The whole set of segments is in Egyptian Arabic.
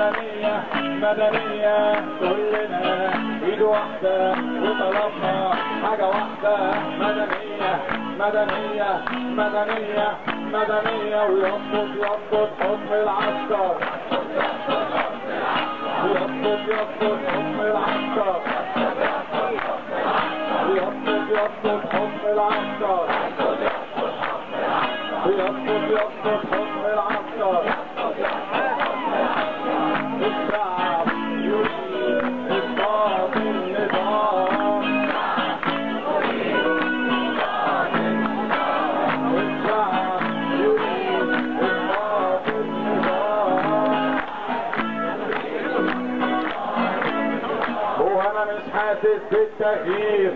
مدنية مدنية كلنا ايد واحدة وطلبنا حاجة واحدة مدنية مدنية مدنية مدنية ويسقط يسقط حكم العسكر يسقط يسقط حكم العسكر يسقط يسقط حكم العسكر يسقط يسقط حكم العسكر الشعب يريد إسقاط النظام الشعب يريد إسقاط النظام وانا مش حاسس بالتغيير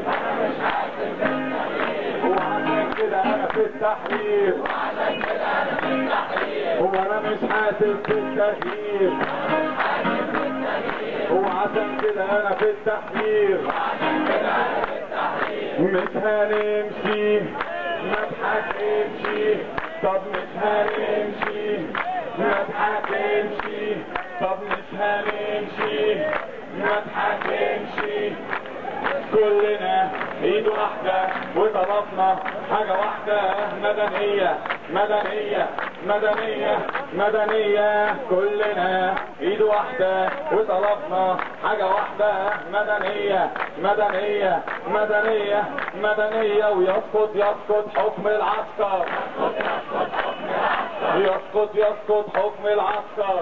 وعشان كده انا في التحرير وانا مش حاسس بالتغيير وعشان كده انا في التحرير مش هنمشي ما تحكمش طب مش هنمشي ما تحكمش طب مش هنمشي ما تحكمش كلنا ايد واحدة وطلبنا حاجة واحدة مدنية مدنية مدنية مدنية كلنا ايد واحدة وطلبنا حاجة واحدة مدنية مدنية مدنية مدنية ويسقط يسقط حكم العسكر يسقط يسقط حكم العسكر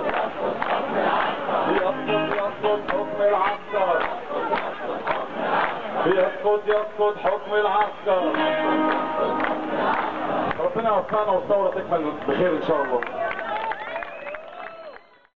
يسقط يسقط حكم العسكر يسقط يسقط حكم العسكر ربنا يوفقنا والثورة تكمل بخير ان شاء الله